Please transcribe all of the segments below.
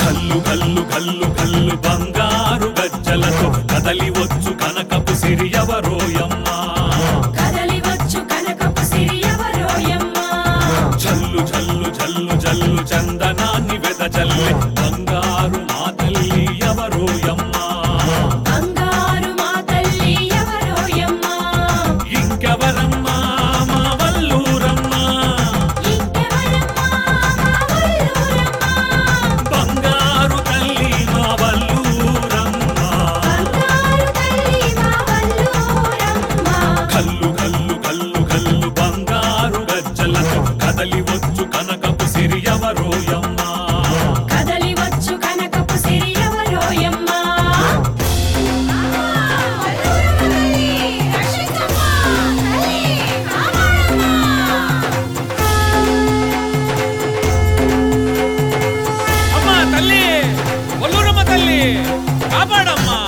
కల్లు కల్లు కల్లు కల్లు బంగారు గజ్జలతో కదలి వచ్చు కనకపు సిరియవరోయమ్మ కదలి వచ్చు కనకపు సిరియవరోయమ్మ జల్లు జల్లు జల్లు జల్లు చందనాన్ని వెదజల్లె బంగారు మా తల్లి ఎవరోయమ్మ బంగారు మా తల్లి ఎవరోయమ్మ ఇంకెవరమ్మా మా వల్లూరమ్మ ఇంకెవరమ్మ మా వల్లూరమ్మ బంగారు తల్లి మా వల్లూరమ్మ బంగారు తల్లి మా వల్లూరమ్మ కల్లు కల్లు కల్లు కల్లు బంగారు గజ్జలతో కదలి వచ్చు కనకపు సిరియవరోయమ్మ కదలి వచ్చు కనకపు సిరియవరోయమ్మ అమ్మా తల్లి ఒల్లూరమ్మ తల్లి కాపాడమ్మా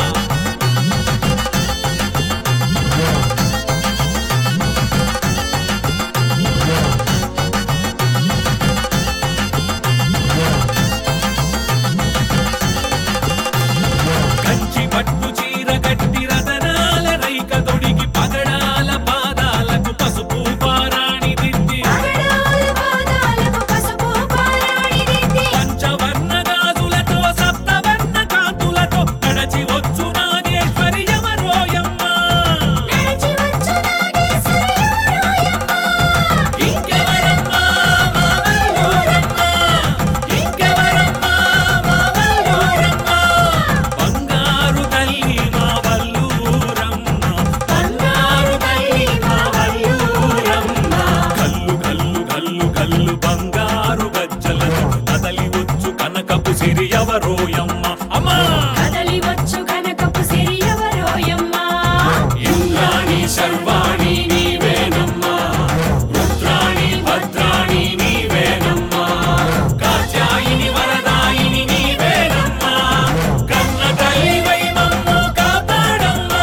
కంచి పట్టు చీర కట్టి రతనాల రైక తొడిగి పగడాల పాదాలకు పసుపు పారాణి దిద్ది పగడాల పాదాలకు పసుపు పారాణి దిద్ది పంచవర్ణ గాజులతో సప్తవర్ణ కాంతులతో నడచి వచ్చు నాగేశ్వరి ఎవరోయమ్మ నడిచి వచ్చు నాగేశ్వరి ఎవరోయమ్మ ఇంకెవరమ్మా మా వల్లూరమ్మ ఇంకెవరమ్మా మా వల్లూరమ్మ బంగారు తల్లి మా వల్లూరమ్మ బంగారు తల్లి మా వల్లూరమ్మ కల్లు కల్లు కల్లు కల్లు బంగారు గజ్జలతో కదలి వచ్చు కనకపు సిరి ఎవరోయమ్మ అమ్మా కదలి వచ్చు కనకపు సిరియవరోయమ్మ ఇంద్రాణి సర్వాణి నీవేనమ్మా రుద్రాణి భద్రాణి నీవేనమ్మా కాత్యాయిని వరదాయిని నీవేనమ్మా కన్న తల్లివై మమ్ము కాపాడమ్మా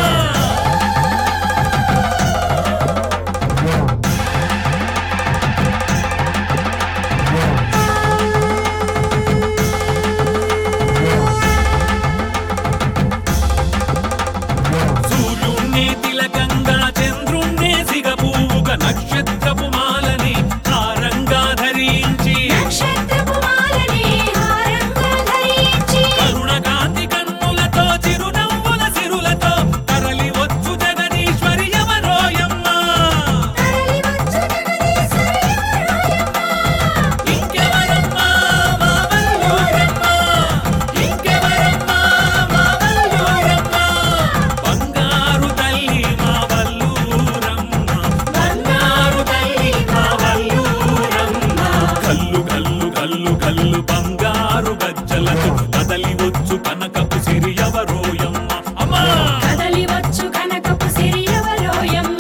సూర్యుణ్ణి తిలకంగా చంద్రుణ్ణి సిగపూవుగా నక్షత్రపు మాలని హారంగా ధరించి నక్షత్రపు మాలని హారంగా ధరించి కరుణకాంతి కన్నులతో చిరునవ్వుల సిరులతో తరలి వచ్చు జగదీశ్వరి ఎవరోయమ్మ తరలి వచ్చు జగదీశ్వరి ఎవరోయమ్మ ఇంకెవరమ్మా మా వల్లూరమ్మ ఇంకెవరమ్మా మా వల్లూరమ్మ బంగారు తల్లి మా వల్లూరమ్మ బంగారు తల్లి మా వల్లూరమ్మ కల్లు కల్లు కల్లు కల్లు బంగారు గజ్జలతో కదలి వచ్చు కనకపు సిరి ఎవరోయమ్మ అమ్మా కదలి వచ్చు కనకపు సిరియవరోయమ్మ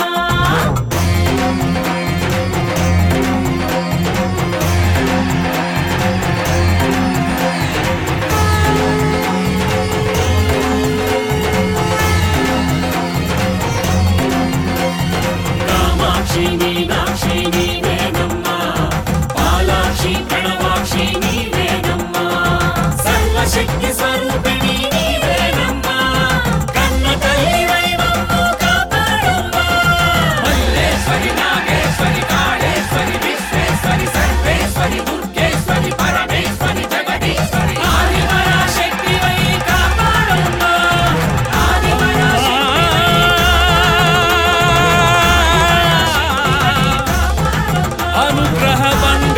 కామాక్షి మీనాక్షి నీవేనమ్మా పాలాక్షి ప్రణవాక్షి నీవేనమ్మా సర్వశక్తి స్వరూపిణి నీవేనమ్మా కన్న తల్లివై మమ్ము కాపాడమ్మా మల్లేశ్వరి నాగేశ్వరి కాళేశ్వరి విశ్వేశ్వరి సర్వేశ్వరి దుర్గేశ్వరి పరమేశ్వరి జగదీశ్వరి ఆదిపరాశక్తివై కాపాడమ్మా ఆదిపరాశక్తివై అనుగ్రహ బంధ